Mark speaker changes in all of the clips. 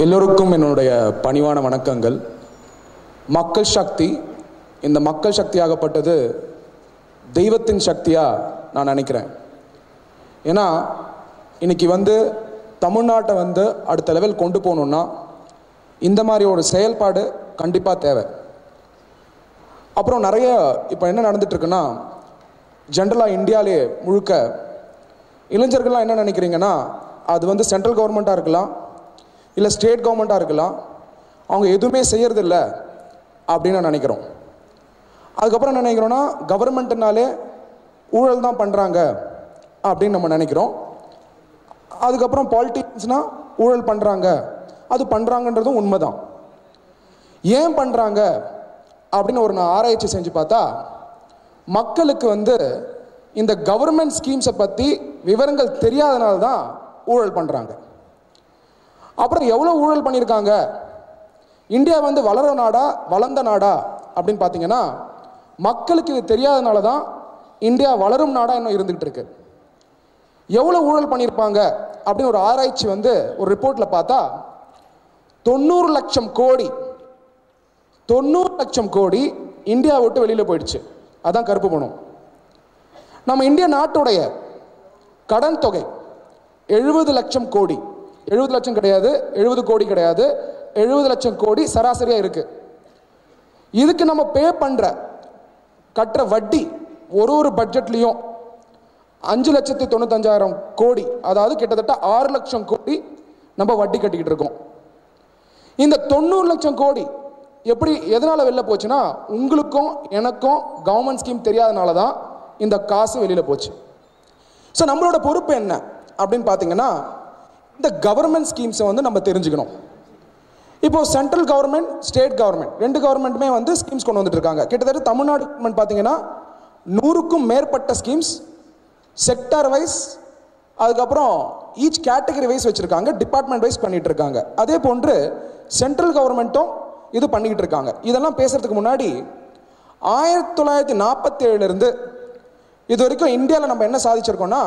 Speaker 1: எல்லோருக்கும் என்னுடைய பணிவான வணக்கங்கள் மக்கள் சக்தி இந்த மக்கள் சக்தியாகப்பட்டது தெய்வத்தின் சக்தியாக நான் நினைக்கிறேன் ஏன்னா இன்னைக்கு வந்து தமிழ்நாட்டை வந்து அடுத்த லெவல் கொண்டு போகணுன்னா இந்த மாதிரி ஒரு செயல்பாடு கண்டிப்பாக தேவை அப்புறம் நிறைய இப்போ என்ன நடந்துட்டு இருக்குன்னா ஜென்ரலாக இந்தியாவிலே முழுக்க இளைஞர்கள்லாம் என்ன நினைக்கிறீங்கன்னா அது வந்து சென்ட்ரல் கவர்மெண்ட்டாக இருக்கலாம் இல்லை ஸ்டேட் கவர்மெண்ட்டாக இருக்கலாம் அவங்க எதுவுமே செய்யறதில்ல அப்படின்னு நான் நினைக்கிறோம் அதுக்கப்புறம் என்ன நினைக்கிறோன்னா கவர்மெண்ட்னாலே ஊழல் தான் பண்ணுறாங்க அப்படின்னு நம்ம நினைக்கிறோம் அதுக்கப்புறம் பாலிட்டிக்ஸ்னால் ஊழல் பண்ணுறாங்க அது பண்ணுறாங்கன்றதும் உண்மைதான் ஏன் பண்ணுறாங்க அப்படின்னு ஒரு நான் ஆராய்ச்சி செஞ்சு பார்த்தா மக்களுக்கு வந்து இந்த கவர்மெண்ட் ஸ்கீம்ஸை பற்றி விவரங்கள் தெரியாதனால தான் ஊழல் பண்ணுறாங்க அப்புறம் எவ்வளோ ஊழல் பண்ணியிருக்காங்க இந்தியா வந்து வளர நாடா வளர்ந்த நாடா அப்படின்னு பார்த்தீங்கன்னா மக்களுக்கு இது தெரியாதனால தான் இந்தியா வளரும் நாடா இன்னும் இருந்துகிட்டு இருக்கு எவ்வளோ ஊழல் பண்ணியிருப்பாங்க அப்படின்னு ஒரு ஆராய்ச்சி வந்து ஒரு ரிப்போர்ட்டில் பார்த்தா தொண்ணூறு லட்சம் கோடி தொண்ணூறு லட்சம் கோடி இந்தியா விட்டு வெளியில் போயிடுச்சு அதான் கருப்பு பணம் நம்ம இந்திய நாட்டுடைய கடன் தொகை எழுபது லட்சம் கோடி எழுபது லட்சம் கிடையாது எழுபது கோடி கிடையாது எழுபது லட்சம் கோடி சராசரியாக இருக்கு இதுக்கு நம்ம பே பண்ணுற கட்டுற வட்டி ஒரு ஒரு பட்ஜெட்லேயும் அஞ்சு லட்சத்தி தொண்ணூத்தஞ்சாயிரம் கோடி அதாவது கிட்டத்தட்ட ஆறு லட்சம் கோடி நம்ம வட்டி கட்டிக்கிட்டு இருக்கோம் இந்த தொண்ணூறு லட்சம் கோடி எப்படி எதனால் வெளில போச்சுன்னா உங்களுக்கும் எனக்கும் கவர்மெண்ட் ஸ்கீம் தெரியாதனால தான் இந்த காசு வெளியில் போச்சு ஸோ நம்மளோட பொறுப்பு என்ன அப்படின்னு பார்த்தீங்கன்னா இந்த கவர்மெண்ட் ஸ்கீம்ஸை வந்து நம்ம தெரிஞ்சுக்கணும் இப்போ சென்ட்ரல் கவர்மெண்ட் ஸ்டேட் கவர்மெண்ட் ரெண்டு கவர்மெண்ட்டுமே வந்து ஸ்கீம்ஸ் கொண்டு வந்துட்டு இருக்காங்க கிட்டத்தட்ட தமிழ்நாடு கவர்மெண்ட் பார்த்தீங்கன்னா நூறுக்கும் மேற்பட்ட ஸ்கீம்ஸ் செக்டார் வைஸ் அதுக்கப்புறம் ஈச் கேட்டகரி வைஸ் வச்சுருக்காங்க டிபார்ட்மெண்ட் வைஸ் பண்ணிட்டு இருக்காங்க அதே போன்று சென்ட்ரல் கவர்மெண்ட்டும் இது பண்ணிக்கிட்டு இருக்காங்க இதெல்லாம் பேசுறதுக்கு முன்னாடி ஆயிரத்தி தொள்ளாயிரத்தி நாற்பத்தி ஏழுலேருந்து இது வரைக்கும் இந்தியாவில் நம்ம என்ன சாதிச்சிருக்கோம்னா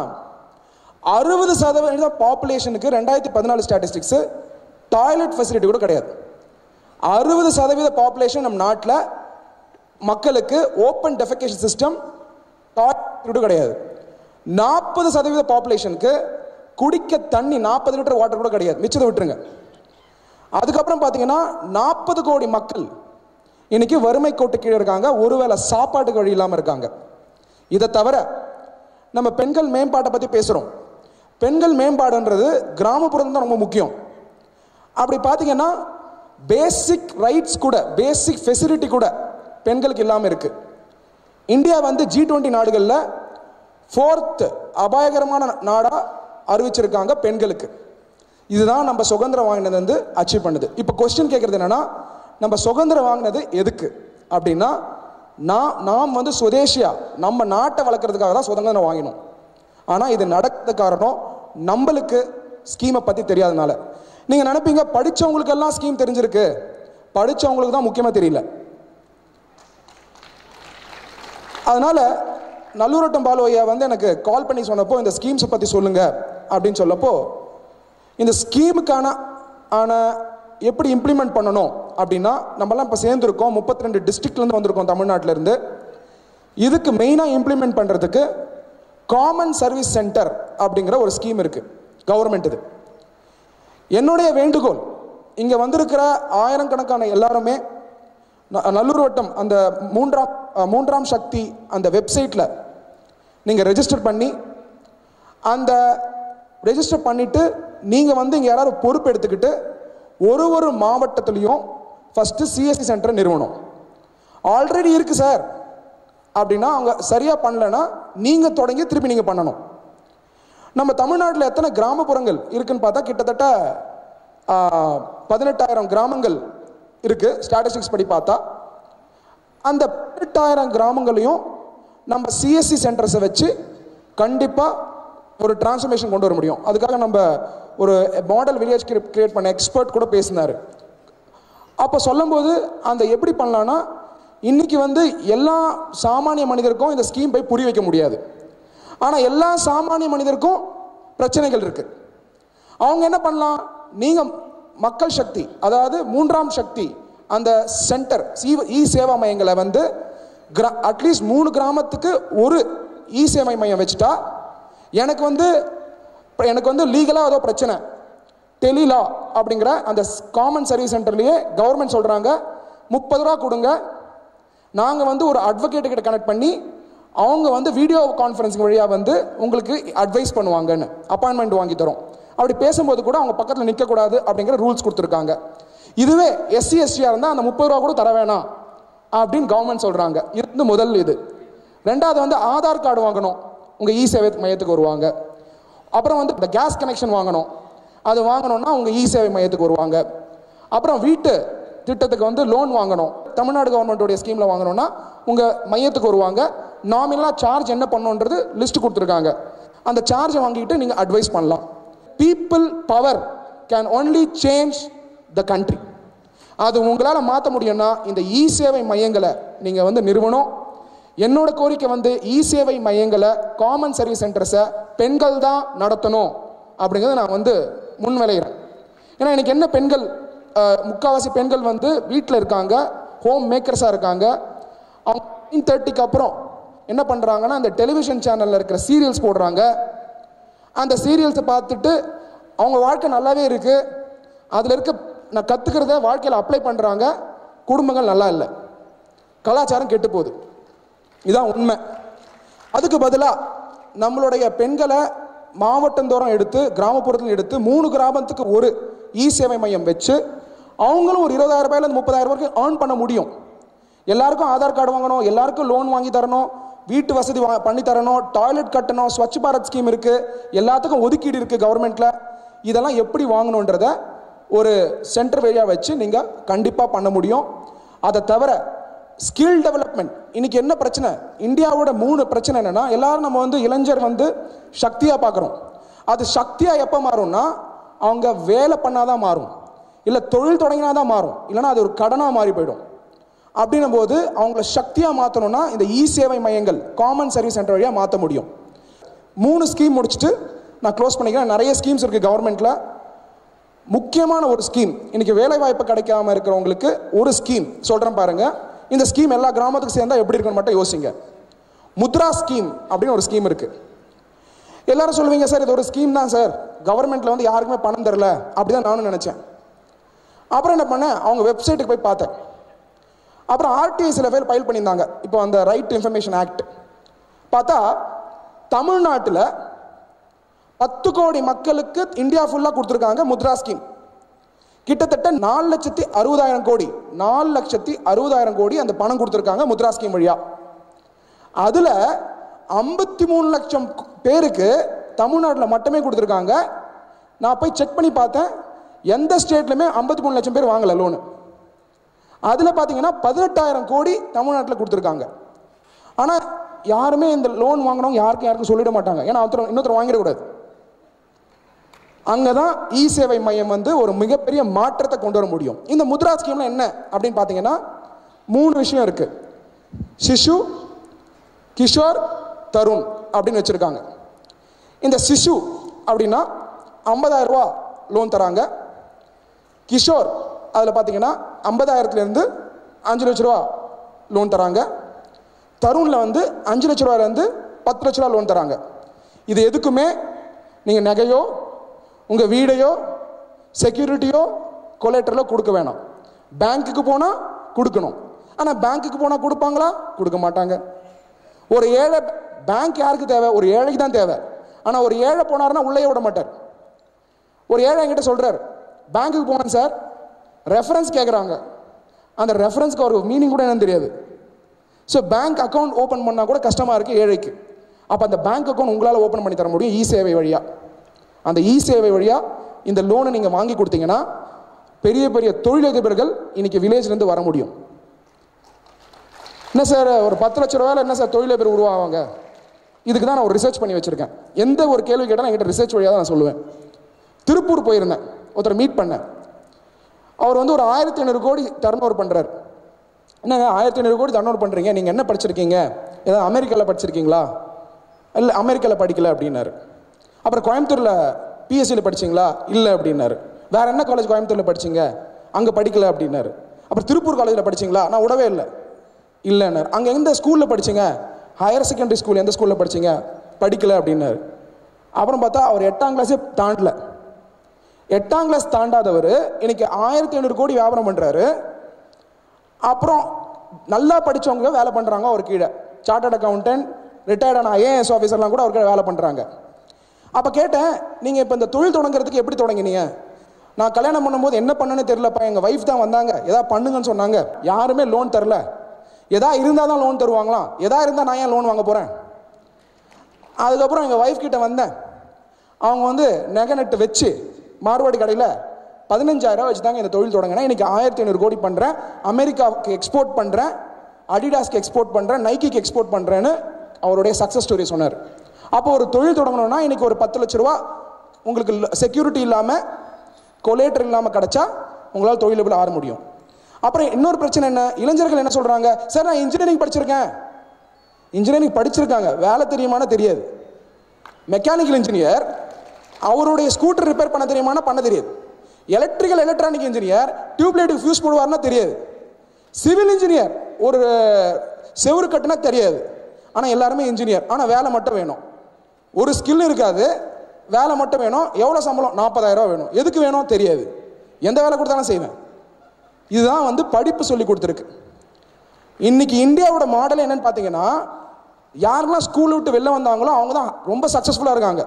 Speaker 1: அறுபது சதவீத பாப்புலேஷனுக்கு ரெண்டாயிரத்தி பதினாலு ஸ்டாட்டிஸ்டிக்ஸு டாய்லெட் ஃபெசிலிட்டி கூட கிடையாது அறுபது சதவீத பாப்புலேஷன் நம்ம நாட்டில் மக்களுக்கு ஓப்பன் டெஃபிகேஷன் சிஸ்டம் டாய்லெட் கிடையாது நாற்பது சதவீத பாப்புலேஷனுக்கு குடிக்க தண்ணி நாற்பது லிட்டர் வாட்டர் கூட கிடையாது மிச்சத்தை விட்டுருங்க அதுக்கப்புறம் பார்த்தீங்கன்னா நாற்பது கோடி மக்கள் இன்னைக்கு வறுமை கோட்டு கீழே இருக்காங்க ஒருவேளை சாப்பாட்டுக்கு வழி இல்லாமல் இருக்காங்க இதை தவிர நம்ம பெண்கள் மேம்பாட்டை பற்றி பேசுகிறோம் பெண்கள் மேம்பாடுன்றது கிராமப்புறம் தான் ரொம்ப முக்கியம் அப்படி பார்த்தீங்கன்னா பேசிக் ரைட்ஸ் கூட பேசிக் ஃபெசிலிட்டி கூட பெண்களுக்கு இல்லாமல் இருக்குது இந்தியா வந்து ஜி டுவெண்ட்டி நாடுகளில் ஃபோர்த் அபாயகரமான நாடாக அறிவிச்சிருக்காங்க பெண்களுக்கு இதுதான் நம்ம சுதந்திரம் வாங்கினது வந்து அச்சீவ் பண்ணுது இப்போ கொஸ்டின் கேட்குறது என்னன்னா நம்ம சுதந்திரம் வாங்கினது எதுக்கு அப்படின்னா நான் நாம் வந்து சுதேஷியா நம்ம நாட்டை வளர்க்குறதுக்காக தான் சுதந்திரம் வாங்கினோம் ஆனால் இது நடக்கிறது காரணம் நம்மளுக்கு ஸ்கீமை பற்றி தெரியாதனால நீங்கள் நினைப்பீங்க படித்தவங்களுக்கெல்லாம் ஸ்கீம் தெரிஞ்சிருக்கு படித்தவங்களுக்கு தான் முக்கியமாக தெரியல அதனால நல்லூரட்டம் பாலு ஐயா வந்து எனக்கு கால் பண்ணி சொன்னப்போ இந்த ஸ்கீம்ஸை பற்றி சொல்லுங்க அப்படின்னு சொல்லப்போ இந்த ஸ்கீமுக்கான ஆன எப்படி இம்ப்ளிமெண்ட் பண்ணணும் அப்படின்னா நம்மலாம் இப்போ சேர்ந்துருக்கோம் முப்பத்தி ரெண்டு டிஸ்ட்ரிக்ட்லேருந்து வந்திருக்கோம் தமிழ்நாட்டிலேருந்து இதுக்கு மெயினாக இம்ப்ளிமெண்ட் பண்ணுறதுக்கு காமன் சர்வீஸ் சென்டர் அப்படிங்கிற ஒரு ஸ்கீம் இருக்குது கவர்மெண்ட் இது என்னுடைய வேண்டுகோள் இங்கே வந்திருக்கிற ஆயிரக்கணக்கான எல்லாருமே ந- நல்லூர் வட்டம் அந்த மூன்றாம் அஹ், மூன்றாம் சக்தி அந்த வெப்சைட்டில் நீங்கள் ரெஜிஸ்டர் பண்ணி அந்த ரெஜிஸ்டர் பண்ணிவிட்டு நீங்கள் வந்து இங்கே யாராவது பொறுப்பு எடுத்துக்கிட்டு ஒரு ஒரு மாவட்டத்துலேயும் ஃபஸ்ட்டு சிஎஸ்சி சென்டரை நிறுவனம் ஆல்ரெடி இருக்குது சார் அப்படின்னா அவங்க சரியாக பண்ணலைன்னா நீங்கள் தொடங்கி திருப்பி நீங்கள் பண்ணணும் நம்ம தமிழ்நாட்டில் எத்தனை கிராமப்புறங்கள் இருக்குன்னு பார்த்தா கிட்டத்தட்ட ஆ, பதினெட்டாயிரம் கிராமங்கள் இருக்குது ஸ்டாட்டிஸ்டிக்ஸ் படி பார்த்தா அந்த பதினெட்டாயிரம் கிராமங்களையும் நம்ம சிஎஸ்சி சென்டர்ஸை வச்சு கண்டிப்பாக ஒரு டிரான்ஸ்ஃபர்மேஷன் கொண்டு வர முடியும் அதுக்காக நம்ம ஒரு மாடல் வில்லேஜ் கிரியேட் பண்ண எக்ஸ்பர்ட் கூட பேசினார் அப்போ சொல்லும்போது அந்த எப்படி பண்ணலான்னா இன்னைக்கு வந்து எல்லா சாமானிய மனிதருக்கும் இந்த ஸ்கீம் போய் புரிய வைக்க முடியாது ஆனால் எல்லா சாமானிய மனிதருக்கும் பிரச்சனைகள் இருக்கு அவங்க என்ன பண்ணலாம் நீங்கள் மக்கள் சக்தி அதாவது மூன்றாம் சக்தி அந்த சென்டர் இ சேவா மையங்களை வந்து கிரா அட்லீஸ்ட் மூணு கிராமத்துக்கு ஒரு இ சேவை மையம் வச்சுட்டா எனக்கு வந்து இப்ப எனக்கு வந்து லீகலாக ஏதோ பிரச்சனை டெலிலா அப்படிங்கிற அந்த காமன் சர்வீஸ் சென்டர்லேயே கவர்மெண்ட் சொல்கிறாங்க முப்பது ரூபா கொடுங்க நாங்கள் வந்து ஒரு அட்வொகேட் கிட்ட கனெக்ட் பண்ணி அவங்க வந்து வீடியோ கான்ஃபரன்சிங் வழியாக வந்து உங்களுக்கு அட்வைஸ் பண்ணுவாங்கன்னு அப்பாயின்மெண்ட் வாங்கி தரோம் அப்படி பேசும்போது கூட அவங்க பக்கத்தில் நிற்கக்கூடாது அப்படிங்கிற ரூல்ஸ் கொடுத்துருக்காங்க இதுவே எஸ்சி எஸ்டியாக இருந்தால் அந்த முப்பது ரூபா கூட தர வேணாம் அப்படின்னு கவர்மெண்ட் சொல்கிறாங்க இது வந்து முதல் இது ரெண்டாவது வந்து ஆதார் கார்டு வாங்கணும் உங்கள் இ சேவை மையத்துக்கு வருவாங்க அப்புறம் வந்து இந்த கேஸ் கனெக்ஷன் வாங்கணும் அது வாங்கணும்னா உங்க இ சேவை மையத்துக்கு வருவாங்க அப்புறம் வீட்டு திட்டத்துக்கு வந்து லோன் வாங்கணும் தமிழ்நாடு கவர்மெண்ட்டுடைய ஸ்கீமில் வாங்கணும்னா உங்கள் மையத்துக்கு வருவாங்க நாமினலாக சார்ஜ் என்ன பண்ணணுன்றது லிஸ்ட் கொடுத்துருக்காங்க அந்த சார்ஜை வாங்கிட்டு நீங்கள் அட்வைஸ் பண்ணலாம் people power can only change the country அது உங்களால் மாற்ற முடியும்னா இந்த இ சேவை மையங்களை நீங்கள் வந்து நிறுவனம் என்னோட கோரிக்கை வந்து இ சேவை மையங்களை காமன் சர்வீஸ் சென்டர்ஸை பெண்கள் தான் நடத்தணும் அப்படிங்கிறத நான் வந்து முன்விளைகிறேன் ஏன்னா எனக்கு என்ன பெண்கள் அஹ், முக்காவாசி பெண்கள் வந்து வீட்டில் இருக்காங்க ஹோம் மேக்கர்ஸாக இருக்காங்க அவங்க நைன் தேர்ட்டிக்கு அப்புறம் என்ன பண்ணுறாங்கன்னா அந்த டெலிவிஷன் சேனலில் இருக்கிற சீரியல்ஸ் போடுறாங்க அந்த சீரியல்ஸை பார்த்துட்டு அவங்க வாழ்க்கை நல்லாவே இருக்குது அதில் இருக்க நான் கற்றுக்கிறத வாழ்க்கையில் அப்ளை பண்ணுறாங்க குடும்பங்கள் நல்லா இல்லை கலாச்சாரம் கெட்டு போகுது இதான் உண்மை அதுக்கு பதிலாக நம்மளுடைய பெண்களை மாவட்டந்தோறும் எடுத்து கிராமப்புறத்தில் எடுத்து மூணு கிராமத்துக்கு ஒரு இ சேவை மையம் வச்சு அவங்களும் ஒரு இருபதாயிரம் ரூபாயிலேருந்து முப்பதாயிரம் வரைக்கும் ஏர்ன் பண்ண முடியும் எல்லாருக்கும் ஆதார் கார்டு வாங்கணும் எல்லாருக்கும் லோன் வாங்கி தரணும் வீட்டு வசதி வா பண்ணி தரணும் டாய்லெட் கட்டணும் ஸ்வச் பாரத் ஸ்கீம் இருக்குது எல்லாத்துக்கும் ஒதுக்கீடு இருக்குது கவர்மெண்ட்டில் இதெல்லாம் எப்படி வாங்கணுன்றத ஒரு சென்டர் வழியாக வச்சு நீங்கள் கண்டிப்பாக பண்ண முடியும் அதை தவிர ஸ்கில் டெவலப்மெண்ட் இன்னைக்கு என்ன பிரச்சனை இந்தியாவோட மூணு பிரச்சனை என்னன்னா எல்லாரும் நம்ம வந்து இளைஞர் வந்து சக்தியாக பார்க்குறோம் அது சக்தியாக எப்போ மாறும்னா அவங்க வேலை பண்ணாதான் மாறும் இல்லை தொழில் தொடங்கினா தான் மாறும் இல்லைன்னா அது ஒரு கடனாக மாறி போயிடும் அப்படின்னும் போது அவங்கள சக்தியாக மாற்றணும்னா இந்த இ சேவை மையங்கள் காமன் சர்வீஸ் சென்டர் வழியாக மாற்ற முடியும் மூணு ஸ்கீம் முடிச்சுட்டு நான் க்ளோஸ் பண்ணிக்கிறேன் நிறைய ஸ்கீம்ஸ் இருக்குது கவர்மெண்ட்டில் முக்கியமான ஒரு ஸ்கீம் இன்னைக்கு வேலை வாய்ப்பு கிடைக்காம இருக்கிறவங்களுக்கு ஒரு ஸ்கீம் சொல்கிறேன் பாருங்க இந்த ஸ்கீம் எல்லா கிராமத்துக்கும் சேர்ந்தா எப்படி இருக்குன்னு மட்டும் யோசிங்க முத்ரா ஸ்கீம் அப்படின்னு ஒரு ஸ்கீம் இருக்கு எல்லாரும் சொல்லுவீங்க சார் இது ஒரு ஸ்கீம் தான் சார் கவர்மெண்ட்ல வந்து யாருக்குமே பணம் தரல அப்படிதான் நானும் நினைச்சேன் அப்புறம் என்ன பண்ணேன் அவங்க வெப்சைட்டுக்கு போய் பார்த்தேன் அப்புறம் ஆர்டிஐ சில பேர் ஃபைல் பண்ணியிருந்தாங்க இப்போ அந்த ரைட் இன்ஃபர்மேஷன் ஆக்ட் பார்த்தா தமிழ்நாட்டில் பத்து கோடி மக்களுக்கு இந்தியா ஃபுல்லாக கொடுத்துருக்காங்க முத்ரா ஸ்கீம் கிட்டத்தட்ட நாலு லட்சத்தி அறுபதாயிரம் கோடி நாலு லட்சத்தி அறுபதாயிரம் கோடி அந்த பணம் கொடுத்துருக்காங்க முத்ரா ஸ்கீம் வழியா அதுல ஐம்பத்தி மூணு லட்சம் பேருக்கு தமிழ்நாட்டில் மட்டுமே கொடுத்துருக்காங்க நான் போய் செக் பண்ணி பார்த்தேன் எந்த ஸ்டேட்லையுமே ஐம்பத்தி மூணு லட்சம் பேர் வாங்கல லோனு அதில் பார்த்தீங்கன்னா பதினெட்டாயிரம் கோடி தமிழ்நாட்டில் கொடுத்துருக்காங்க ஆனால் யாருமே இந்த லோன் வாங்கினவங்க யாருக்கும் யாருக்கும் சொல்லிட மாட்டாங்க ஏன்னா ஒருத்தர் இன்னொருத்தர் வாங்கிடக்கூடாது அங்கே தான் இ சேவை மையம் வந்து ஒரு மிகப்பெரிய மாற்றத்தை கொண்டு வர முடியும் இந்த முத்ரா ஸ்கீம்ல என்ன அப்படின்னு பார்த்தீங்கன்னா மூணு விஷயம் இருக்கு சிசு கிஷோர் தருண் அப்படின்னு வச்சிருக்காங்க இந்த சிசு அப்படின்னா 50000 ரூபா லோன் தராங்க கிஷோர் அதில் பார்த்தீங்கன்னா ஐம்பதாயிரத்துலேருந்து அஞ்சு லட்ச ரூபா லோன் தராங்க தருணில் வந்து அஞ்சு லட்ச ரூபாயிலேருந்து பத்து லட்ச ரூபா லோன் தராங்க இது எதுக்குமே நீங்கள் நகையோ உங்கள் வீடையோ செக்யூரிட்டியோ கொலேட்டரலோ கொடுக்க வேணாம் பேங்க்குக்கு போனால் கொடுக்கணும் ஆனால் பேங்க்குக்கு போனால் கொடுப்பாங்களா கொடுக்க மாட்டாங்க ஒரு ஏழை பேங்க் யாருக்கு தேவை ஒரு ஏழைக்கு தான் தேவை ஆனால் ஒரு ஏழை போனாருன்னா உள்ளே விட மாட்டார் ஒரு ஏழை என்கிட்ட சொல்கிறார் பேங்க்குக்கு போனேன் சார் ரெஃபரன்ஸ் கேட்குறாங்க அந்த ரெஃபரன்ஸ்க்கு ஒரு மீனிங் கூட என்னன்னு தெரியாது ஸோ பேங்க் அக்கவுண்ட் ஓப்பன் பண்ணால் கூட கஷ்டமாக இருக்குது ஏழைக்கு அப்போ அந்த பேங்க் அக்கவுண்ட் உங்களால் ஓப்பன் பண்ணி தர முடியும் இ சேவை வழியாக அந்த இ சேவை வழியாக இந்த லோனை நீங்கள் வாங்கி கொடுத்தீங்கன்னா பெரிய பெரிய தொழிலதிபர்கள் இன்னைக்கு வில்லேஜ்லேருந்து வர முடியும் என்ன சார் ஒரு பத்து லட்ச ரூபாயில் என்ன சார் தொழிலதிபர் உருவாவாங்க இதுக்கு தான் நான் ஒரு ரிசர்ச் பண்ணி வச்சுருக்கேன் எந்த ஒரு கேள்வி கேட்டாலும் என்கிட்ட ரிசர்ச் வழியாக தான் நான் சொல்லுவேன் திருப்பூர் போயிருந்தேன் ஒருத்தர் மீட் பண்ணேன் அவர் வந்து ஒரு ஆயிரத்தி ஐநூறு கோடி டர்ன் ஓவர் பண்ணுறாரு என்னங்க ஆயிரத்தி ஐநூறு கோடி டர்ன் ஓவர் பண்ணுறீங்க நீங்கள் என்ன படிச்சிருக்கீங்க ஏதாவது அமெரிக்காவில் படிச்சிருக்கீங்களா இல்லை அமெரிக்காவில் படிக்கல அப்படின்னாரு அப்புறம் கோயம்புத்தூரில் பிஎஸ்சியில் படிச்சீங்களா இல்லை அப்படின்னாரு வேற என்ன காலேஜ் கோயம்புத்தூர்ல படிச்சீங்க அங்க படிக்கல அப்படின்னாரு அப்புறம் திருப்பூர் காலேஜில் படிச்சீங்களா நான் விடவே இல்லை இல்லைன்னாரு அங்க எந்த ஸ்கூல்ல படிச்சீங்க ஹையர் செகண்டரி ஸ்கூல் எந்த ஸ்கூல்ல படிச்சீங்க படிக்கல அப்படின்னாரு அப்புறம் பார்த்தா அவர் எட்டாம் கிளாஸே தாண்டல எட்டாம் கிளாஸ் தாண்டாதவர் இன்னைக்கு ஆயிரத்தி ஐநூறு கோடி வியாபாரம் பண்றாரு அப்புறம் நல்லா படிச்சவங்க வேலை பண்றாங்க அவர் கீழே சார்ட்டர்ட் அக்கௌண்டன்ட் ரிட்டையர்டான ஐஏஎஸ் ஆஃபீஸர்லாம் கூட அவர் கீழே வேலை பண்றாங்க அப்ப கேட்டேன் நீங்க இப்ப இந்த தொழில் தொடங்குறதுக்கு எப்படி தொடங்கினீங்க நான் கல்யாணம் பண்ணும்போது என்ன பண்ணேன்னு தெரியலப்பா எங்க வைஃப் தான் வந்தாங்க ஏதாவது பண்ணுங்கன்னு சொன்னாங்க யாருமே லோன் தரல எதா இருந்தால் தான் லோன் தருவாங்களாம் எதா இருந்தால் நான் ஏன் லோன் வாங்க போறேன் அதுக்கப்புறம் எங்கள் ஒய்ஃப் கிட்ட வந்தேன் அவங்க வந்து நகை நட்டு வச்சு மார்வாடி கடையில் பதினஞ்சாயிரம் வச்சு தாங்க இந்த தொழில் தொடங்கினேன் இன்னைக்கு ஆயிரத்தி ஐநூறு கோடி பண்ணுறேன் அமெரிக்காவுக்கு எக்ஸ்போர்ட் பண்ணுறேன் அடிடாஸ்க்கு எக்ஸ்போர்ட் பண்ணுறேன் நைக்கிக்கு எக்ஸ்போர்ட் பண்ணுறேன்னு அவருடைய சக்ஸஸ் ஸ்டோரி சொன்னார் அப்போ ஒரு தொழில் தொடங்கணும்னா இன்னைக்கு ஒரு பத்து லட்ச ரூபா உங்களுக்கு செக்யூரிட்டி இல்லாமல் கொலேட்டர் இல்லாமல் கிடைச்சா உங்களால் தொழில் ஆர முடியும் அப்புறம் இன்னொரு பிரச்சனை என்ன இளைஞர்கள் என்ன சொல்கிறாங்க சார் நான் இன்ஜினியரிங் படிச்சிருக்கேன் இன்ஜினியரிங் படிச்சிருக்காங்க வேலை தெரியுமானா தெரியாது மெக்கானிக்கல் இன்ஜினியர் அவருடைய ஸ்கூட்டர் ரிப்பேர் பண்ண தெரியுமானா பண்ண தெரியாது எலக்ட்ரிக்கல் எலக்ட்ரானிக் இன்ஜினியர் டியூப்லைட்டுக்கு ஃபியூஸ் போடுவார்னா தெரியாது சிவில் இன்ஜினியர் ஒரு செவுரு கட்டுனா தெரியாது ஆனால் எல்லாருமே இன்ஜினியர் ஆனால் வேலை மட்டும் வேணும் ஒரு ஸ்கில் இருக்காது வேலை மட்டும் வேணும் எவ்வளோ சம்பளம் நாற்பதாயிரம் ரூபா வேணும் எதுக்கு வேணும் தெரியாது எந்த வேலை கொடுத்தாலும் செய்வேன் இதுதான் வந்து படிப்பு சொல்லி கொடுத்துருக்கு இன்னைக்கு இந்தியாவோட மாடல் என்னன்னு பார்த்தீங்கன்னா யாரெல்லாம் ஸ்கூல் விட்டு வெளில வந்தாங்களோ அவங்க தான் ரொம்ப சக்ஸஸ்ஃபுல்லாக இருக்காங்க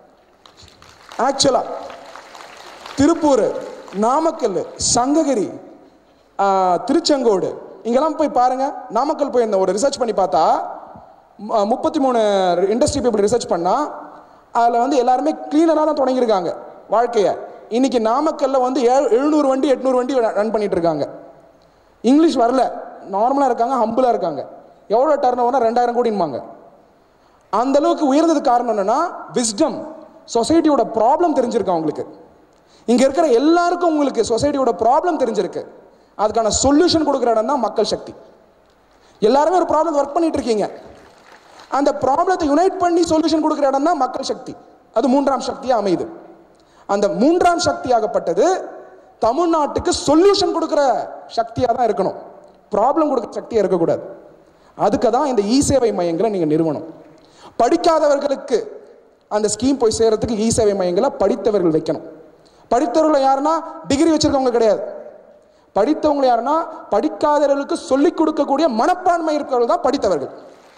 Speaker 1: ஆக்சுவலாக திருப்பூர் நாமக்கல் சங்ககிரி ஆ, திருச்செங்கோடு இங்கெல்லாம் போய் பாருங்க நாமக்கல் போய் இந்த ஒரு ரிசர்ச் பண்ணி பார்த்தா முப்பத்தி மூணு இண்டஸ்ட்ரி பீப்புள் ரிசர்ச் பண்ணா அதில் வந்து எல்லாருமே க்ளீனராக தான் தொடங்கியிருக்காங்க வாழ்க்கையை இன்னைக்கு நாமக்கல்ல வந்து ஏழு எழுநூறு வண்டி எட்நூறு வண்டி ரன் பண்ணிட்டு இருக்காங்க இங்கிலீஷ் வரல நார்மலாக இருக்காங்க ஹம்பிளாக இருக்காங்க எவ்வளோ டர்ன் ஓவர்னா ரெண்டாயிரம் கோடின்பாங்க அந்த அளவுக்கு உயர்ந்ததுக்கு காரணம் என்னன்னா விஸ்டம் சொசைட்டியோட ப்ராப்ளம் தெரிஞ்சிருக்கு அவங்களுக்கு இங்க இருக்கிற எல்லாருக்கும் உங்களுக்கு சொசைட்டியோட ப்ராப்ளம் தெரிஞ்சிருக்கு அதுக்கான சொல்யூஷன் கொடுக்குற இடம் தான் மக்கள் சக்தி எல்லாருமே ஒரு ப்ராப்ளம் ஒர்க் பண்ணிட்டு இருக்கீங்க அந்த ப்ராப்ளத்தை யுனைட் பண்ணி சொல்யூஷன் கொடுக்குற இடம் தான் மக்கள் சக்தி அது மூன்றாம் சக்தியா அமையுது அந்த மூன்றாம் சக்தியாகப்பட்டது தமிழ்நாட்டுக்கு சொல்யூஷன் கொடுக்குற சக்தியாக தான் இருக்கணும் ப்ராப்ளம் கொடுக்குற சக்தியாக இருக்கக்கூடாது அதுக்கு தான் இந்த இ சேவை மையங்களை நீங்கள் நிறுவனம் படிக்காதவர்களுக்கு அந்த ஸ்கீம் போய் சேர்றதுக்கு இ சேவை மையங்களை படித்தவர்கள் வைக்கணும் படித்தவர்கள் யாருன்னா டிகிரி வச்சிருக்கவங்க கிடையாது படித்தவங்க யாருன்னா படிக்காதவர்களுக்கு சொல்லிக் கொடுக்கக்கூடிய மனப்பான்மை இருக்கிறவர்கள் தான் படித்தவர்கள்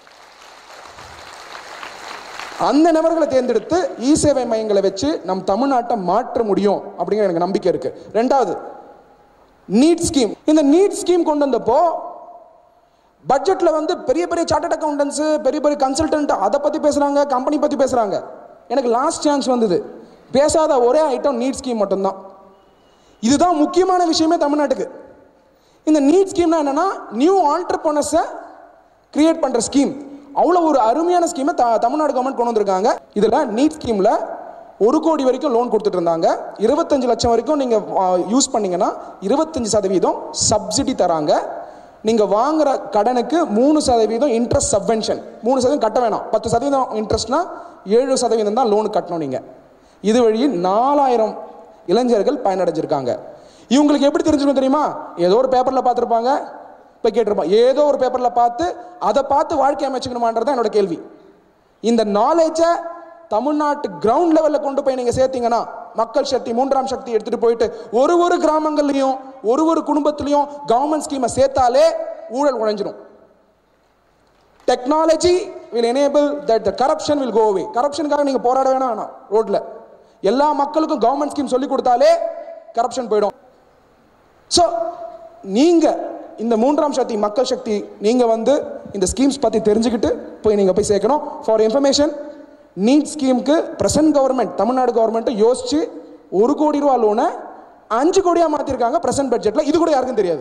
Speaker 1: அந்த நபர்களை தேர்ந்தெடுத்து இ சேவை மையங்களை வச்சு நம் தமிழ்நாட்டை மாற்ற முடியும் அப்படிங்கிற எனக்கு நம்பிக்கை இருக்கு ரெண்டாவது நீட் ஸ்கீம் இந்த நீட் ஸ்கீம் கொண்டு வந்தப்போ பட்ஜெட்ல வந்து பெரிய பெரிய சார்ட்டர்ட் அக்கௌண்டன்ஸ் பெரிய பெரிய கன்சல்டன்ட் அதை பத்தி பேசுறாங்க கம்பெனி பத்தி பேசுறாங்க எனக்கு லாஸ்ட் சான்ஸ் வந்தது பேசாத ஒரே ஐட்டம் நீட் ஸ்கீம் மட்டும்தான் இதுதான் முக்கியமான விஷயமே தமிழ்நாட்டுக்கு இந்த நீட் ஸ்கீம்னா என்னன்னா நியூ ஆண்டர்பனர்ஸை கிரியேட் பண்ற ஸ்கீம் அவ்வளோ ஒரு அருமையான ஸ்கீமை த தமிழ்நாடு கவர்மெண்ட் கொண்டு வந்திருக்காங்க இதில் நீட் ஸ்கீமில் ஒரு கோடி வரைக்கும் லோன் கொடுத்துட்டு இருந்தாங்க இருபத்தஞ்சு லட்சம் வரைக்கும் நீங்கள் யூஸ் பண்ணீங்கன்னா இருபத்தஞ்சு சதவீதம் சப்சிடி தராங்க நீங்கள் வாங்குற கடனுக்கு மூணு சதவீதம் இன்ட்ரெஸ்ட் சப்வென்ஷன் மூணு சதவீதம் கட்ட வேணாம் பத்து சதவீதம் இன்ட்ரெஸ்ட்னா ஏழு சதவீதம் தான் லோன் கட்டணும் நீங்கள் இது வழி நாலாயிரம் இளைஞர்கள் பயனடைஞ்சிருக்காங்க இவங்களுக்கு எப்படி தெரிஞ்சுக்கணும் தெரியுமா ஏதோ ஒரு பேப்பரில் பார்த்துருப்பாங்க போய் கேட்டிருப்பான் ஏதோ ஒரு பேப்பரில் பார்த்து அதை பார்த்து வாழ்க்கை அமைச்சுக்கணுமான்றது தான் என்னோட கேள்வி இந்த நாலேஜை தமிழ்நாட்டு கிரவுண்ட் லெவலில் கொண்டு போய் நீங்கள் சேர்த்தீங்கன்னா மக்கள் சக்தி மூன்றாம் சக்தி எடுத்துட்டு போயிட்டு ஒரு ஒரு கிராமங்கள்லையும் ஒரு ஒரு குடும்பத்திலையும் கவர்மெண்ட் ஸ்கீமை சேர்த்தாலே ஊழல் உழைஞ்சிரும் technology will enable that the corruption will go away கரப்ஷனுக்காக நீங்கள் போராட வேணாம் வேணாம் ரோட்ல எல்லா மக்களுக்கும் கவர்மெண்ட் ஸ்கீம் சொல்லி கொடுத்தாலே கரப்ஷன் போயிடும் ஸோ நீங்க இந்த மூன்றாம் சக்தி மக்கள் சக்தி நீங்க வந்து இந்த ஸ்கீம்ஸ் பத்தி தெரிஞ்சுக்கிட்டு போய் நீங்க போய் சேர்க்கணும் ஃபார் இன்ஃபர்மேஷன் நீட் ஸ்கீமுக்கு பிரசன்ட் கவர்மெண்ட் தமிழ்நாடு கவர்மெண்ட் யோசிச்சு ஒரு கோடி ரூபா லோனை அஞ்சு கோடியா மாத்திருக்காங்க பிரசன்ட் பட்ஜெட்ல இது கூட யாருக்கும் தெரியாது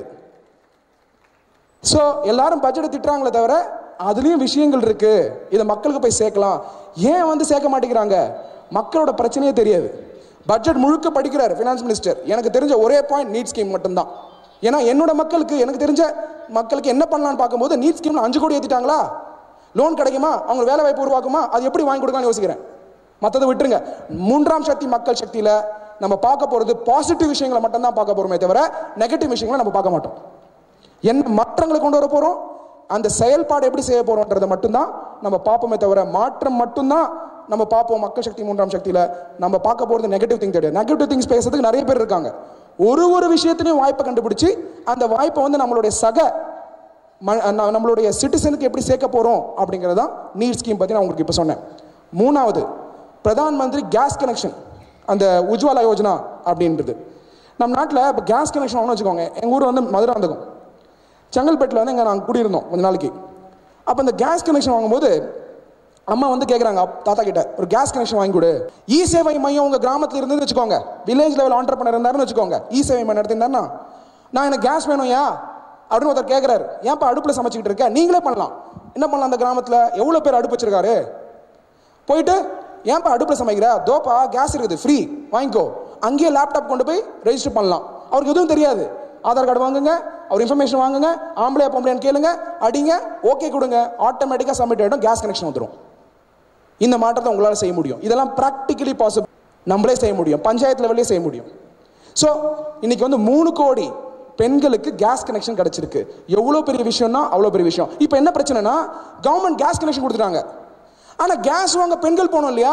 Speaker 1: ஸோ எல்லாரும் பட்ஜெட்டை திட்டுறாங்களே தவிர அதுலேயும் விஷயங்கள் இருக்கு இதை மக்களுக்கு போய் சேர்க்கலாம் ஏன் வந்து சேர்க்க மாட்டேங்கிறாங்க மக்களோட பிரச்சனையே தெரியாது பட்ஜெட் முழுக்க படிக்கிறார் ஃபினான்ஸ் மினிஸ்டர் எனக்கு தெரிஞ்ச ஒரே பாயிண்ட் நீட் ஸ்கீம் மட்டும்தான் ஏன்னா என்னோட மக்களுக்கு எனக்கு தெரிஞ்ச மக்களுக்கு என்ன பண்ணலாம்னு பார்க்கும்போது நீட் ஸ்கீம்ல அஞ்சு கோடி ஏற்றிட்டாங்களா லோன் கிடைக்குமா அவங்க வேலை வாய்ப்பு உருவாக்குமா அது எப்படி வாங்கி கொடுக்கலாம்னு யோசிக்கிறேன் மற்றதை விட்டுருங்க மூன்றாம் சக்தி மக்கள் சக்தியில் நம்ம பார்க்க போகிறது பாசிட்டிவ் விஷயங்களை மட்டும்தான் பார்க்க போகிறோமே தவிர நெகட்டிவ் விஷயங்களை நம்ம பார்க்க மாட்டோம் என்ன மாற்றங்களை கொண்டு வர போகிறோம் அந்த செயல்பாடு எப்படி செய்ய போகிறோன்றதை மட்டும்தான் நம்ம பார்ப்போமே தவிர மாற்றம் மட்டும்தான் நம்ம பார்ப்போம் மக்கள் சக்தி மூன்றாம் சக்தியில் நம்ம பார்க்க போகிறது நெகட்டிவ் திங் கிடையாது நெகட்டிவ் திங்ஸ் பேசுறதுக்கு நிறைய பேர் இருக்காங்க ஒரு ஒரு விஷயத்திலையும் வாய்ப்பை கண்டுபிடிச்சு அந்த வாய்ப்பை வந்து நம்மளுடைய சக ம- ந- நம்மளுடைய சிட்டிசனுக்கு எப்படி சேர்க்க போகிறோம் அப்படிங்கிறது தான் நீட் ஸ்கீம் பற்றி நான் உங்களுக்கு இப்போ சொன்னேன் மூணாவது பிரதான் மந்திரி கேஸ் கனெக்ஷன் அந்த உஜ்வாலா யோஜனா அப்படின்றது நம்ம நாட்டில் இப்போ கேஸ் கனெக்ஷன் வாங்கணும்னு வச்சுக்கோங்க எங்கள் ஊர் வந்து மதுராந்தகம் செங்கல்பேட்டில் வந்து இங்கே நாங்கள் குடியிருந்தோம் கொஞ்ச நாளைக்கு அப்போ இந்த கேஸ் கனெக்ஷன் வாங்கும்போது அம்மா வந்து கேட்குறாங்க தாத்தா கிட்ட ஒரு கேஸ் கனெக்ஷன் வாங்கி கொடு இ சேவை மையம் உங்கள் கிராமத்தில் இருந்துன்னு வச்சுக்கோங்க வில்லேஜ் லெவல் ஆண்டர்பனர் இருந்தாருன்னு வச்சுக்கோங்க இ சேவை மையம் நடத்திருந்தாருன்னா நான் எனக்கு கேஸ் வேணும் ஏன் அப்படின்னு ஒருத்தர் கேட்குறாரு ஏன்ப்பா அடுப்பில் சமைச்சிக்கிட்டு இருக்க நீங்களே பண்ணலாம் என்ன பண்ணலாம் அந்த கிராமத்தில் எவ்வளோ பேர் அடுப்பு வச்சிருக்காரு போயிட்டு ஏன்ப்பா அடுப்பில் சமைக்கிற தோப்பா கேஸ் இருக்குது ஃப்ரீ வாங்கிக்கோ அங்கேயே லேப்டாப் கொண்டு போய் ரெஜிஸ்டர் பண்ணலாம் அவருக்கு எதுவும் தெரியாது ஆதார் கார்டு வாங்குங்க அவர் இன்ஃபர்மேஷன் வாங்குங்க ஆம்பளையா பொம்பளையான்னு கேளுங்க அடிங்க ஓகே கொடுங்க ஆட்டோமேட்டிக்காக சப்மிட் ஆகிடும் கேஸ் கனெக்ஷன் வந்துடும் இந்த மாற்றத்தை உங்களால் செய்ய முடியும் இதெல்லாம் ப்ராக்டிக்கலி பாசிபிள் நம்மளே செய்ய முடியும் பஞ்சாயத்து லெவல்லே செய்ய முடியும் ஸோ இன்னைக்கு வந்து மூணு கோடி பெண்களுக்கு கேஸ் கனெக்ஷன் கிடைச்சிருக்கு எவ்வளோ பெரிய விஷயம்னா அவ்வளோ பெரிய விஷயம் இப்போ என்ன பிரச்சனைனா கவர்மெண்ட் கேஸ் கனெக்ஷன் கொடுத்துட்டாங்க ஆனால் கேஸ் வாங்க பெண்கள் போகணும் இல்லையா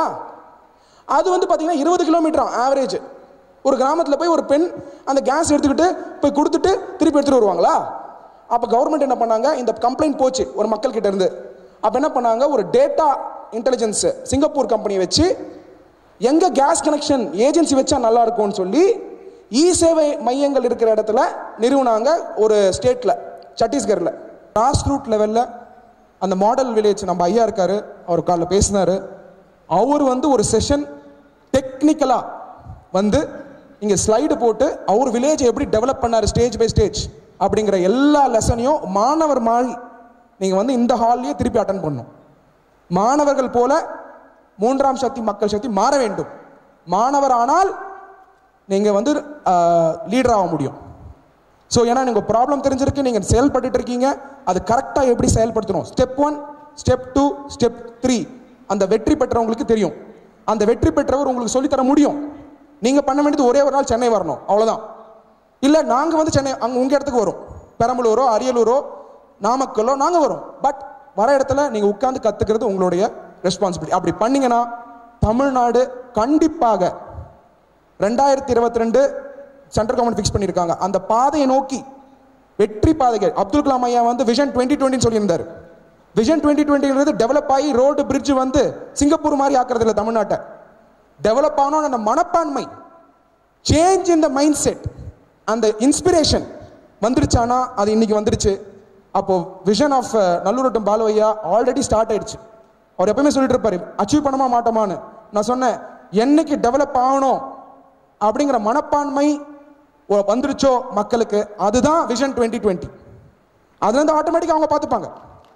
Speaker 1: அது வந்து பார்த்தீங்கன்னா இருபது கிலோமீட்டர் ஆவரேஜ் ஒரு கிராமத்தில் போய் ஒரு பெண் அந்த கேஸ் எடுத்துக்கிட்டு போய் கொடுத்துட்டு திருப்பி எடுத்துட்டு வருவாங்களா அப்போ கவர்மெண்ட் என்ன பண்ணாங்க இந்த கம்ப்ளைண்ட் போச்சு ஒரு மக்கள் கிட்ட இருந்து அப்போ என்ன பண்ணாங்க ஒரு டேட்டா இன்டெலிஜென்ஸ் சிங்கப்பூர் கம்பெனி வச்சு எங்க கேஸ் கனெக்ஷன் ஏஜென்சி வச்சா நல்லா இருக்கும்னு சொல்லி இ சேவை மையங்கள் இருக்கிற இடத்துல நிறுவனாங்க ஒரு ஸ்டேட்ல சத்தீஸ்கர்ல கிராஸ் ரூட் லெவல்ல அந்த மாடல் வில்லேஜ் நம்ம ஐயா இருக்காரு அவர் காலைல பேசினாரு அவர் வந்து ஒரு செஷன் டெக்னிக்கலா வந்து இங்க ஸ்லைடு போட்டு அவர் வில்லேஜ் எப்படி டெவலப் பண்ணாரு ஸ்டேஜ் பை ஸ்டேஜ் அப்படிங்கிற எல்லா லெசனையும் மாணவர் மாதிரி நீங்க வந்து இந்த ஹால்லயே திருப்பி அட்டன் பண்ணணும் மாணவர்கள் போல மூன்றாம் சக்தி மக்கள் சக்தி மாற வேண்டும் மாணவர் ஆனால் நீங்க வந்து லீடர் ஆக முடியும் ஸோ ஏன்னா நீங்க ப்ராப்ளம் தெரிஞ்சிருக்கு நீங்க செயல்பட்டுட்டு இருக்கீங்க அது கரெக்டாக எப்படி செயல்படுத்தணும் step one step two step three அந்த வெற்றி பெற்றவங்களுக்கு தெரியும் அந்த வெற்றி பெற்றவர் உங்களுக்கு சொல்லித் தர முடியும் நீங்க பண்ண வேண்டியது ஒரே ஒரு நாள் சென்னை வரணும் அவ்வளவுதான் இல்ல நாங்க வந்து சென்னை அங்க உங்க இடத்துக்கு வரும் பெரம்பலூரோ அரியலூரோ நாமக்கலோ நாங்க வரோம் பட் வர இடத்துல நீங்க உட்கார்ந்து கத்துக்கிறது உங்களுடைய ரெஸ்பான்சிபிலிட்டி அப்படி பண்ணீங்கன்னா தமிழ்நாடு கண்டிப்பாக ரெண்டாயிரத்தி இருபத்தி ரெண்டு சென்ட்ரல் கவர்மெண்ட் ஃபிக்ஸ் பண்ணியிருக்காங்க அந்த பாதையை நோக்கி வெற்றி பாதைகள் அப்துல் கலாம் ஐயா வந்து விஷன் டுவெண்ட்டி டுவெண்ட்டின்னு சொல்லியிருந்தார் விஷன் டுவெண்ட்டி டுவெண்ட்டிங்கிறது டெவலப் ஆகி ரோடு பிரிட்ஜ் வந்து சிங்கப்பூர் மாதிரி ஆக்குறது இல்லை தமிழ்நாட்டை டெவலப் ஆகணும் அந்த மனப்பான்மை change in the mind set அந்த இன்ஸ்பிரேஷன் வந்துருச்சானா அது இன்னைக்கு வந்துருச்சு அப்போ விஷன் ஆஃப் நல்லூரட்டம் பாலுவையா ஆல்ரெடி ஸ்டார்ட் ஆயிடுச்சு அவர் எப்பவுமே சொல்லிட்டு இருப்பாரு அச்சீவ் பண்ணமா மாட்டோமான்னு நான் சொன்னேன் என்னைக்கு டெவலப் ஆகணும் அப்படிங்கிற மனப்பான்மை ஒ- வந்துருச்சோ மக்களுக்கு அதுதான் விஷன் டுவெண்ட்டி டுவெண்ட்டி அது வந்து ஆட்டோமேட்டிக்காக அவங்க பார்த்துப்பாங்க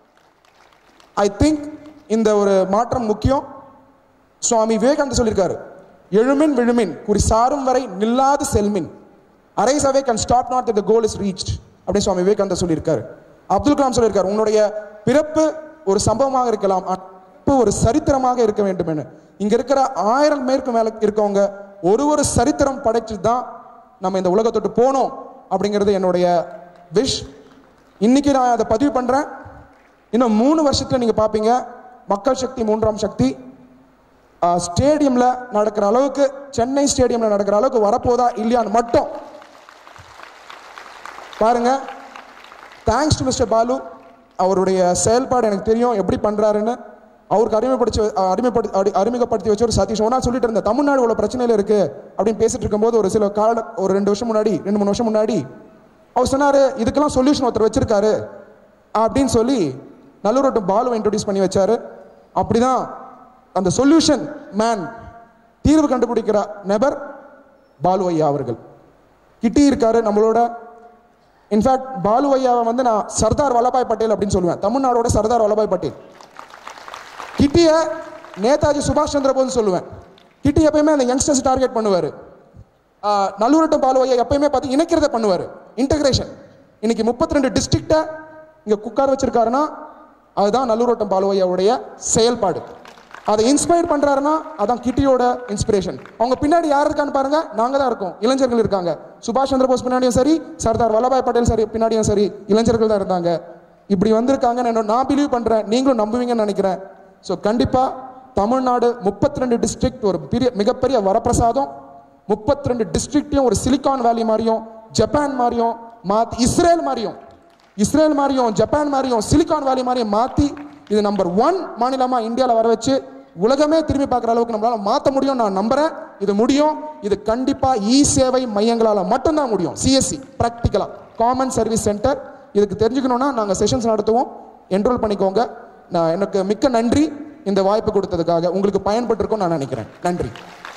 Speaker 1: ஐ திங்க் இந்த ஒரு மாற்றம் முக்கியம் சுவாமி விவேகானந்தர் சொல்லியிருக்காரு எழுமின் விழுமின் குறி சாரும் வரை நில்லாது செல்மின் அரைஸ் அவே கன் stop not the goal is reached அப்படின்னு சுவாமி விவேகானந்தர் சொல்லியிருக்காரு அப்துல் கலாம் சொல்லியிருக்காரு உன்னுடைய பிறப்பு ஒரு சம்பவமாக இருக்கலாம் ஆனா பிறப்பு ஒரு சரித்திரமாக இருக்க வேண்டும் என இங்க இருக்கிற ஆயிரம் மேற்கு மேல இருக்கவங்க ஒரு ஒரு சரித்திரம் படைச்சு தான் நம்ம இந்த உலகத்தொட்டு போனோம் அப்படிங்கிறது என்னுடைய விஷ் இன்னைக்கு நான் அதை பதிவு பண்றேன் இன்னும் மூணு வருஷத்துல நீங்க பாப்பீங்க மக்கள் சக்தி மூன்றாம் சக்தி ஸ்டேடியம்ல நடக்கிற அளவுக்கு சென்னை ஸ்டேடியம்ல நடக்கிற அளவுக்கு வரப்போதா இல்லையான்னு மட்டும் பாருங்க தேங்க்ஸ் டு மிஸ்டர் பாலு அவருடைய செயல்பாடு எனக்கு தெரியும் எப்படி பண்றாருன்னு அவருக்கு அறிமுகப்படுத்தி அறிமுகப்படுத்தி அடி- அறிமுகப்படுத்தி வச்சு ஒரு சதீஷ் ஒன்றா சொல்லிட்டு இருந்தேன் தமிழ்நாடு இவ்வளோ பிரச்சனையில் இருக்கு அப்படின்னு பேசிட்டு இருக்கும்போது ஒரு சில கால ஒரு ரெண்டு வருஷம் முன்னாடி ரெண்டு மூணு வருஷம் முன்னாடி அவர் சொன்னாரு இதுக்கெல்லாம் சொல்யூஷன் ஒருத்தர் வச்சிருக்காரு அப்படின்னு சொல்லி நல்லூரோட்டம் பாலுவை இன்ட்ரோடியூஸ் பண்ணி வச்சாரு அப்படிதான் அந்த சொல்யூஷன் மேன் தீர்வு கண்டுபிடிக்கிற நபர் பாலு ஐயா அவர்கள் கிட்டி இருக்காரு நம்மளோட இன்ஃபேக்ட் பாலு ஐயாவை வந்து நான் சர்தார் வல்லபாய் பட்டேல் அப்படின்னு சொல்லுவேன் தமிழ்நாடோட சர்தார் வல்லபாய் பட்டேல் கிட்டிய நேதாஜி சுபாஷ் சந்திர போஸ் சொல்லுவேன் கிட்டி எப்பயுமே அந்த யங்ஸ்டர்ஸ் டார்கெட் பண்ணுவார் நல்லூரட்டம் பாலு ஐயா எப்பயுமே பார்த்து இணைக்கிறத பண்ணுவார் இன்டகிரேஷன் இன்னைக்கு முப்பத்தி ரெண்டு டிஸ்ட்ரிக்டை இங்கே குக்கார் வச்சிருக்காருன்னா அதுதான் நல்லூரோட்டம் பாலு ஐயாவுடைய செயல்பாடு அதை இன்ஸ்பயர் பண்றாருன்னா அதான் கிட்டியோட இன்ஸ்பிரேஷன் அவங்க பின்னாடி யார் இருக்கான்னு பாருங்க நாங்க தான் இருக்கோம் இளைஞர்கள் இருக்காங்க சுபாஷ் சந்திர போஸ் பின்னாடியும் சரி சர்தார் வல்லபாய் பட்டேல் சரி பின்னாடியும் சரி இளைஞர்கள் தான் இருந்தாங்க இப்படி வந்திருக்காங்கன்னு என்ன- நான் பிலீவ் பண்றேன் நீங்களும் நம்புவீங்கன்னு நினைக்கிறேன் ஸோ கண்டிப்பா தமிழ்நாடு முப்பத்தி ரெண்டு டிஸ்ட்ரிக்ட் ஒரு பெரிய மிகப்பெரிய வரப்பிரசாதம் முப்பத்தி ரெண்டு டிஸ்ட்ரிக்டையும் ஒரு சிலிகான் வேலி மாதிரியும் ஜப்பான் மாதிரியும் மாத்தி இஸ்ரேல் மாதிரியும் இஸ்ரேல் மாதிரியும் ஜப்பான் மாதிரியும் சிலிகான் வேலி மாதிரியும் மாத்தி இது நம்பர் ஒன் மாநிலமா இந்தியாவில் வர வச்சு உலகமே திரும்பி பார்க்குற அளவுக்கு நம்மளால மாற்ற முடியும் நான் நம்புறேன் இது முடியும் இது கண்டிப்பா இ சேவை மையங்களால மட்டும்தான் முடியும் சிஎஸ்சி ப்ராக்டிக்கலா காமன் சர்வீஸ் சென்டர் இதுக்கு தெரிஞ்சுக்கணும்னா நாங்கள் செஷன்ஸ் நடத்துவோம் என்ரோல் பண்ணிக்கோங்க நான் எனக்கு மிக்க நன்றி இந்த வாய்ப்பு கொடுத்ததுக்காக உங்களுக்கு பயன்பட்டிருக்கும் நான் நினைக்கிறேன் நன்றி